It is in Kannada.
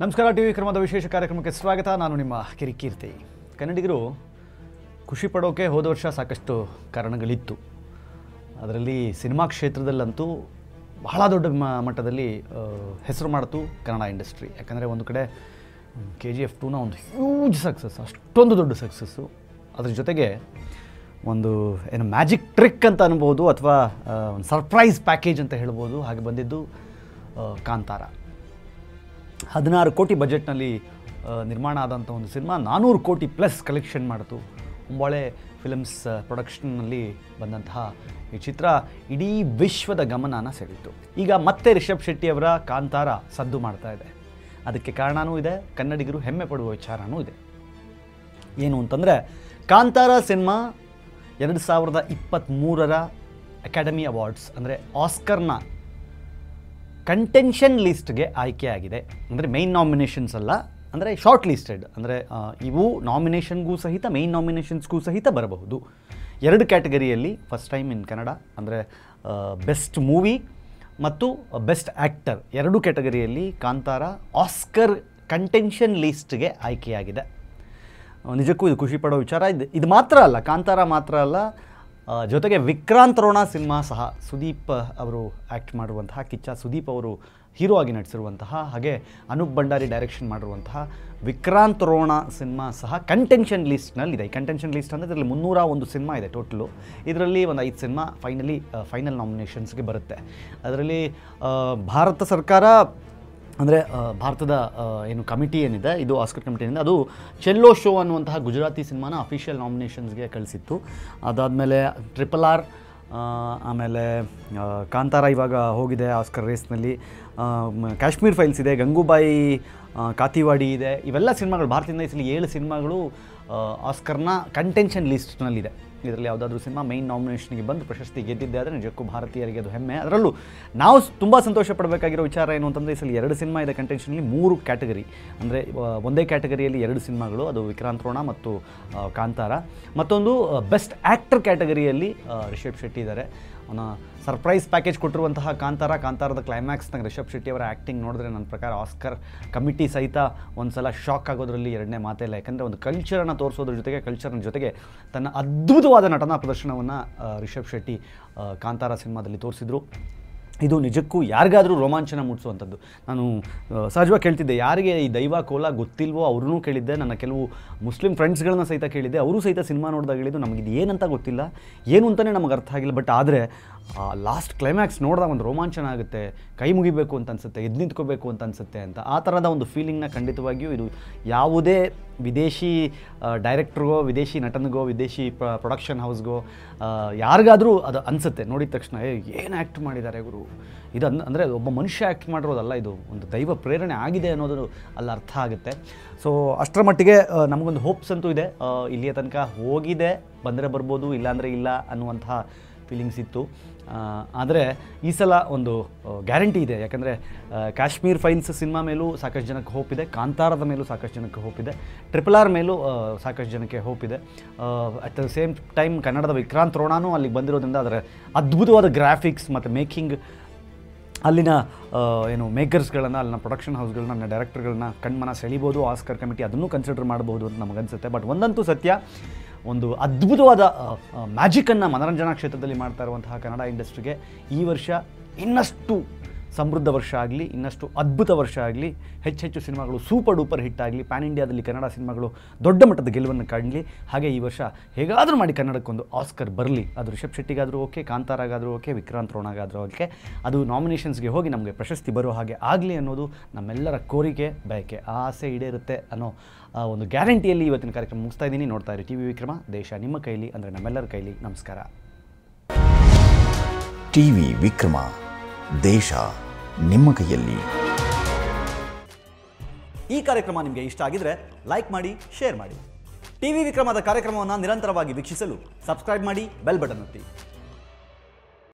ನಮಸ್ಕಾರ ಟಿ ವಿ ಕ್ರಮದ ವಿಶೇಷ ಕಾರ್ಯಕ್ರಮಕ್ಕೆ ಸ್ವಾಗತ ನಾನು ನಿಮ್ಮ ಕಿರಿಕೀರ್ತಿ ಕನ್ನಡಿಗರು ಖುಷಿ ಪಡೋಕೆ ಹೋದ ವರ್ಷ ಸಾಕಷ್ಟು ಕಾರಣಗಳಿತ್ತು ಅದರಲ್ಲಿ ಸಿನಿಮಾ ಕ್ಷೇತ್ರದಲ್ಲಂತೂ ಬಹಳ ದೊಡ್ಡ ಮ- ಮಟ್ಟದಲ್ಲಿ ಆ, ಹೆಸರು ಮಾಡಿತು ಕನ್ನಡ ಇಂಡಸ್ಟ್ರಿ ಯಾಕಂದರೆ ಒಂದು ಕಡೆ ಕೆ ಜಿ ಎಫ್ ಟೂನ ಒಂದು ಹ್ಯೂಜ್ ಸಕ್ಸಸ್ ಅಷ್ಟೊಂದು ದೊಡ್ಡ ಸಕ್ಸಸ್ಸು ಅದ್ರ ಜೊತೆಗೆ ಒಂದು ಏನು ಮ್ಯಾಜಿಕ್ ಟ್ರಿಕ್ ಅಂತ ಅನ್ಬೋದು ಅಥವಾ ಒಂದು ಸರ್ಪ್ರೈಸ್ ಪ್ಯಾಕೇಜ್ ಅಂತ ಹೇಳ್ಬೋದು ಹಾಗೆ ಬಂದಿದ್ದು ಆ, ಕಾಂತಾರ ಹದಿನಾರು ಕೋಟಿ ಬಜೆಟ್ನಲ್ಲಿ ಆ, ನಿರ್ಮಾಣ ಆದಂಥ ಒಂದು ಸಿನಿಮಾ ನಾನ್ನೂರು ಕೋಟಿ ಪ್ಲಸ್ ಕಲೆಕ್ಷನ್ ಮಾಡಿತು ಒಂಬಾಳೆ ಫಿಲಮ್ಸ್ ಪ್ರೊಡಕ್ಷನ್ನಲ್ಲಿ ಬಂದಂತಹ ಈ ಚಿತ್ರ ಇಡೀ ವಿಶ್ವದ ಗಮನನ ಸೆಳೀತು ಈಗ ಮತ್ತೆ ರಿಷಬ್ ಶೆಟ್ಟಿಯವರ ಕಾಂತಾರ ಸದ್ದು ಮಾಡ್ತಾ ಇದೆ ಅದಕ್ಕೆ ಕಾರಣವೂ ಇದೆ ಕನ್ನಡಿಗರು ಹೆಮ್ಮೆ ಪಡುವ ವಿಚಾರನೂ ಇದೆ ಏನು ಅಂತಂದರೆ ಕಾಂತಾರ ಸಿನಿಮಾ ಎರಡು ಸಾವಿರದ ಇಪ್ಪತ್ತ್ಮೂರರ ಅಕಾಡೆಮಿ ಅವಾರ್ಡ್ಸ್ ಅಂದರೆ ಆಸ್ಕರ್ನ ಕಂಟೆನ್ಷನ್ ಲಿಸ್ಟ್ಗೆ ಆಯ್ಕೆಯಾಗಿದೆ ಅಂದರೆ ಮೈನ್ ನಾಮಿನೇಷನ್ಸ್ ಅಲ್ಲ ಅಂದರೆ ಶಾರ್ಟ್ ಲಿಸ್ಟೆಡ್ ಅಂದರೆ ಇವು ನಾಮಿನೇಷನ್ಗೂ ಸಹಿತ ಮೈನ್ ನಾಮಿನೇಷನ್ಸ್ಗೂ ಸಹಿತ ಬರಬಹುದು ಎರಡು ಕ್ಯಾಟಗರಿಯಲ್ಲಿ ಫಸ್ಟ್ ಟೈಮ್ ಇನ್ ಕನ್ನಡ ಅಂದರೆ ಬೆಸ್ಟ್ ಮೂವಿ ಮತ್ತು ಬೆಸ್ಟ್ ಆ್ಯಕ್ಟರ್ ಎರಡು ಕ್ಯಾಟಗರಿಯಲ್ಲಿ ಕಾಂತಾರ ಆಸ್ಕರ್ ಕಂಟೆನ್ಷನ್ ಲಿಸ್ಟ್ಗೆ ಆಯ್ಕೆಯಾಗಿದೆ ಆ, ನಿಜಕ್ಕೂ ಇದು ಖುಷಿ ಪಡೋ ವಿಚಾರ ಇದು ಇದು ಮಾತ್ರ ಅಲ್ಲ ಕಾಂತಾರ ಮಾತ್ರ ಅಲ್ಲ ಆ, ಜೊತೆಗೆ ವಿಕ್ರಾಂತ್ ರೋಣ ಸಿನಿಮಾ ಸಹ ಸುದೀಪ್ ಅವರು ಆ್ಯಕ್ಟ್ ಮಾಡಿರುವಂತಹ ಕಿಚ್ಚ ಸುದೀಪ್ ಅವರು ಹೀರೋ ಆಗಿ ನಟಿಸಿರುವಂತಹ ಹಾಗೆ ಅನೂಪ್ ಭಂಡಾರಿ ಡೈರೆಕ್ಷನ್ ಮಾಡಿರುವಂತಹ ವಿಕ್ರಾಂತ್ ರೋಣ ಸಿನಿಮಾ ಸಹ ಕಂಟೆನ್ಷನ್ ಲಿಸ್ಟ್ನಲ್ಲಿದೆ ಈ ಕಂಟೆನ್ಷನ್ ಲಿಸ್ಟ್ ಅಂದರೆ ಇದರಲ್ಲಿ ಮುನ್ನೂರ ಒಂದು ಸಿನಿಮಾ ಇದೆ ಟೋಟಲು ಇದರಲ್ಲಿ ಒಂದು ಐದು ಸಿನಿಮಾ ಫೈನಲಿ ಫೈನಲ್ ನಾಮಿನೇಷನ್ಸ್ಗೆ ಬರುತ್ತೆ ಅದರಲ್ಲಿ ಆ, ಭಾರತ ಸರ್ಕಾರ ಅಂದರೆ ಭಾರತದ ಆ, ಏನು ಕಮಿಟಿ ಏನಿದೆ ಇದು ಆಸ್ಕರ್ ಕಮಿಟಿ ಏನಿದೆ ಅದು ಚೆಲ್ಲೋ ಶೋ ಅನ್ನುವಂತಹ ಗುಜರಾತಿ ಸಿನಿಮಾನ ಅಫಿಷಿಯಲ್ ನಾಮಿನೇಷನ್ಸ್ಗೆ ಕಳಿಸಿತ್ತು ಅದಾದಮೇಲೆ ಟ್ರಿಪಲ್ ಆರ್ ಆಮೇಲೆ ಆ, ಕಾಂತಾರ ಇವಾಗ ಹೋಗಿದೆ ಆಸ್ಕರ್ ರೇಸ್ನಲ್ಲಿ ಆ, ಮ- ಕಾಶ್ಮೀರ್ ಫೈಲ್ಸ್ ಇದೆ ಗಂಗೂಬಾಯಿ ಆ, ಕಾತಿವಾಡಿ ಇದೆ ಇವೆಲ್ಲ ಸಿನಿಮಾಗಳು ಭಾರತದಿಂದ ಈ ಸಲ ಏಳು ಸಿನಿಮಾಗಳು ಆ, ಆಸ್ಕರ್ನ ಕಂಟೆನ್ಷನ್ ಲಿಸ್ಟ್ನಲ್ಲಿದೆ ಇದರಲ್ಲಿ ಯಾವುದಾದ್ರೂ ಸಿನಿಮಾ ಮೈನ್ ನಾಮಿನೇಷನ್ಗೆ ಬಂದು ಪ್ರಶಸ್ತಿ ಗೆದ್ದಿದ್ದೆ ಆದರೆ ನಿಜಕ್ಕೂ ಭಾರತೀಯರಿಗೆ ಅದು ಹೆಮ್ಮೆ ಅದರಲ್ಲೂ ನಾವು ತುಂಬ ಸಂತೋಷ ಪಡಬೇಕಾಗಿರೋ ವಿಚಾರ ಏನು ಅಂತಂದರೆ ಈ ಸಲ ಎರಡು ಸಿನಿಮಾ ಇದೆ ಕಂಟೆನ್ಷನಲ್ಲಿ ಮೂರು ಕ್ಯಾಟಗರಿ ಅಂದರೆ ಒಂದೇ ಕ್ಯಾಟಗರಿಯಲ್ಲಿ ಎರಡು ಸಿನಿಮಾಗಳು ಅದು ವಿಕ್ರಾಂತ್ ರೋಣ ಮತ್ತು ಆ, ಕಾಂತಾರ ಮತ್ತೊಂದು ಬೆಸ್ಟ್ ಆ್ಯಕ್ಟರ್ ಕ್ಯಾಟಗರಿಯಲ್ಲಿ ಆ, ರಿಷಬ್ ಶೆಟ್ಟಿ ಇದ್ದಾರೆ ಅವನ ಸರ್ಪ್ರೈಸ್ ಪ್ಯಾಕೇಜ್ ಕೊಟ್ಟಿರುವಂತಹ ಕಾಂತಾರ ಕಾಂತಾರದ ಕ್ಲೈಮ್ಯಾಕ್ಸ್ನಾಗ ರಿಷಬ್ ಶೆಟ್ಟಿ ಅವರ ಆ್ಯಕ್ಟಿಂಗ್ ನೋಡಿದ್ರೆ ನನ್ನ ಪ್ರಕಾರ ಆಸ್ಕರ್ ಕಮಿಟಿ ಸಹಿತ ಒಂದು ಸಲ ಶಾಕ್ ಆಗೋದ್ರಲ್ಲಿ ಎರಡನೇ ಮಾತೇ ಇಲ್ಲ ಯಾಕಂದರೆ ಒಂದು ಕಲ್ಚರನ್ನು ತೋರಿಸೋದ್ರ ಜೊತೆಗೆ ಕಲ್ಚರ್ನ ಜೊತೆಗೆ ತನ್ನ ಅದ್ಭುತವಾದ ನಟನಾ ಪ್ರದರ್ಶನವನ್ನು ರಿಷಬ್ ಶೆಟ್ಟಿ ಆ, ಕಾಂತಾರ ಸಿನಿಮಾದಲ್ಲಿ ತೋರಿಸಿದ್ರು ಇದು ನಿಜಕ್ಕೂ ಯಾರಿಗಾದರೂ ರೋಮಾಂಚನ ಮೂಡಿಸುವಂಥದ್ದು ನಾನು ಆ, ಸಹಜವಾಗಿ ಕೇಳ್ತಿದ್ದೆ ಯಾರಿಗೆ ಈ ದೈವ ಕೋಲ ಗೊತ್ತಿಲ್ವೋ ಅವ್ರನ್ನೂ ಕೇಳಿದ್ದೆ ನನ್ನ ಕೆಲವು ಮುಸ್ಲಿಂ ಫ್ರೆಂಡ್ಸ್ಗಳನ್ನ ಸಹಿತ ಕೇಳಿದ್ದೆ ಅವರು ಸಹಿತ ಸಿನಿಮಾ ನೋಡಿದಾಗ ಹೇಳಿದ್ದು ನಮಗೆ ಇದು ಏನಂತ ಗೊತ್ತಿಲ್ಲ ಏನು ಅಂತಲೇ ನಮಗೆ ಅರ್ಥ ಆಗಿಲ್ಲ ಬಟ್ ಆದರೆ ಲಾಸ್ಟ್ ಕ್ಲೈಮ್ಯಾಕ್ಸ್ ನೋಡಿದಾಗ ಒಂದು ರೋಮಾಂಚನ ಆಗುತ್ತೆ ಕೈ ಮುಗಿಬೇಕು ಅಂತ ಅನಿಸುತ್ತೆ ಎದ್ದು ನಿಂತ್ಕೋಬೇಕು ಅಂತ ಅನಿಸುತ್ತೆ ಅಂತ ಆ ಥರದ ಒಂದು ಫೀಲಿಂಗ್ನ ಖಂಡಿತವಾಗಿಯೂ ಇದು ಯಾವುದೇ ವಿದೇಶಿ ಡೈರೆಕ್ಟ್ರಿಗೋ ವಿದೇಶಿ ನಟನಿಗೋ ವಿದೇಶಿ ಪ್ರೊಡಕ್ಷನ್ ಹೌಸ್ಗೋ ಯಾರಿಗಾದರೂ ಅದು ಅನಿಸುತ್ತೆ ನೋಡಿದ ತಕ್ಷಣ ಏ ಏನು ಆ್ಯಕ್ಟ್ ಮಾಡಿದ್ದಾರೆ ಗುರು ಇದು ಅನ್ ಅಂದರೆ ಒಬ್ಬ ಮನುಷ್ಯ ಆ್ಯಕ್ಟ್ ಮಾಡಿರೋದಲ್ಲ ಇದು ಒಂದು ದೈವ ಪ್ರೇರಣೆ ಆಗಿದೆ ಅನ್ನೋದು ಅಲ್ಲಿ ಅರ್ಥ ಆಗುತ್ತೆ ಸೊ ಅಷ್ಟರ ಮಟ್ಟಿಗೆ ಆ, ನಮಗೊಂದು ಹೋಪ್ಸ್ ಅಂತೂ ಇದೆ ಆ, ಇಲ್ಲಿಯ ತನಕ ಹೋಗಿದೆ ಬಂದರೆ ಬರ್ಬೋದು ಇಲ್ಲಾಂದರೆ ಇಲ್ಲ ಅನ್ನುವಂತಹ ಫೀಲಿಂಗ್ಸ್ ಇತ್ತು ಆದರೆ ಈ ಸಲ ಒಂದು ಗ್ಯಾರಂಟಿ ಇದೆ ಯಾಕಂದರೆ ಕಾಶ್ಮೀರ್ ಫೈಲ್ಸ್ ಸಿನಿಮಾ ಮೇಲೂ ಸಾಕಷ್ಟು ಜನಕ್ಕೆ ಹೋಪ್ ಇದೆ ಕಾಂತಾರದ ಮೇಲೂ ಸಾಕಷ್ಟು ಜನಕ್ಕೆ ಹೋಪ್ ಇದೆ ಟ್ರಿಪಲ್ ಆರ್ ಮೇಲೂ ಆ, ಸಾಕಷ್ಟು ಜನಕ್ಕೆ ಹೋಪ್ ಇದೆ ಅಟ್ ದ ಸೇಮ್ ಟೈಮ್ ಕನ್ನಡದ ವಿಕ್ರಾಂತ್ ರೋಣಾನು ಅಲ್ಲಿಗೆ ಬಂದಿರೋದ್ರಿಂದ ಅದರ ಅದ್ಭುತವಾದ ಗ್ರಾಫಿಕ್ಸ್ ಮತ್ತು ಮೇಕಿಂಗ್ ಅಲ್ಲಿನ ಆ, ಏನು ಮೇಕರ್ಸ್ಗಳನ್ನು ಅಲ್ಲಿನ ಪ್ರೊಡಕ್ಷನ್ ಹೌಸ್ಗಳನ್ನ ಡೈರೆಕ್ಟರ್ಗಳನ್ನ ಕಣ್ಮನ ಸೆಳಿಬೋದು ಆಸ್ಕರ್ ಕಮಿಟಿ ಅದನ್ನು ಕನ್ಸಿಡರ್ ಮಾಡಬಹುದು ಅಂತ ನಮಗನ್ಸುತ್ತೆ ಬಟ್ ಒಂದಂತೂ ಸತ್ಯ ಒಂದು ಅದ್ಭುತವಾದ ಮ್ಯಾಜಿಕನ್ನು ಮನರಂಜನಾ ಕ್ಷೇತ್ರದಲ್ಲಿ ಮಾಡ್ತಾ ಇರುವಂತಹ ಕನ್ನಡ ಇಂಡಸ್ಟ್ರಿಗೆ ಈ ವರ್ಷ ಇನ್ನಷ್ಟು ಸಮೃದ್ಧ ವರ್ಷ ಆಗಲಿ ಇನ್ನಷ್ಟು ಅದ್ಭುತ ವರ್ಷ ಆಗಲಿ ಹೆಚ್ಚು ಹೆಚ್ಚು ಸಿನಿಮಾಗಳು ಸೂಪರ್ ಡೂಪರ್ ಹಿಟ್ ಆಗಲಿ ಪ್ಯಾನ್ ಇಂಡಿಯಾದಲ್ಲಿ ಕನ್ನಡ ಸಿನಿಮಾಗಳು ದೊಡ್ಡ ಮಟ್ಟದ ಗೆಲುವನ್ನು ಕಾಣಲಿ ಹಾಗೆ ಈ ವರ್ಷ ಹೇಗಾದರೂ ಮಾಡಿ ಕನ್ನಡಕ್ಕೊಂದು ಆಸ್ಕರ್ ಬರಲಿ ಅದು ರಿಷಬ್ ಶೆಟ್ಟಿಗಾದರೂ ಓಕೆ ಕಾಂತಾರಾಗಾದರೂ ಓಕೆ ವಿಕ್ರಾಂತ್ ರೋಣಾಗಾದರೂ ಓಕೆ ಅದು ನಾಮಿನೇಷನ್ಸ್ಗೆ ಹೋಗಿ ನಮಗೆ ಪ್ರಶಸ್ತಿ ಬರೋ ಹಾಗೆ ಆಗಲಿ ಅನ್ನೋದು ನಮ್ಮೆಲ್ಲರ ಕೋರಿಕೆ ಬಯಕೆ ಆ ಆಸೆ ಈಡೇರುತ್ತೆ ಅನ್ನೋ ಆ ಒಂದು ಗ್ಯಾರಂಟಿಯಲ್ಲಿ ಇವತ್ತಿನ ಕಾರ್ಯಕ್ರಮ ಮುಗಿಸ್ತಾ ಇದ್ದೀನಿ ನೋಡ್ತಾ ಇರಿ ಟಿ ವಿ ವಿಕ್ರಮ ದೇಶ ನಿಮ್ಮ ಕೈಲಿ ಅಂದರೆ ನಮ್ಮೆಲ್ಲರ ಕೈಲಿ ನಮಸ್ಕಾರ ಟಿವಿ ವಿಕ್ರಮ ದೇಶ ನಿಮ್ಮ ಕೈಯಲ್ಲಿ ಈ ಕಾರ್ಯಕ್ರಮ ನಿಮಗೆ ಇಷ್ಟ ಆಗಿದ್ರೆ ಲೈಕ್ ಮಾಡಿ ಶೇರ್ ಮಾಡಿ ಟಿವಿ ವಿಕ್ರಮದ ಕಾರ್ಯಕ್ರಮವನ್ನು ನಿರಂತರವಾಗಿ ವೀಕ್ಷಿಸಲು ಸಬ್ಸ್ಕ್ರೈಬ್ ಮಾಡಿ ಬೆಲ್ ಬಟನ್ ಒತ್ತಿ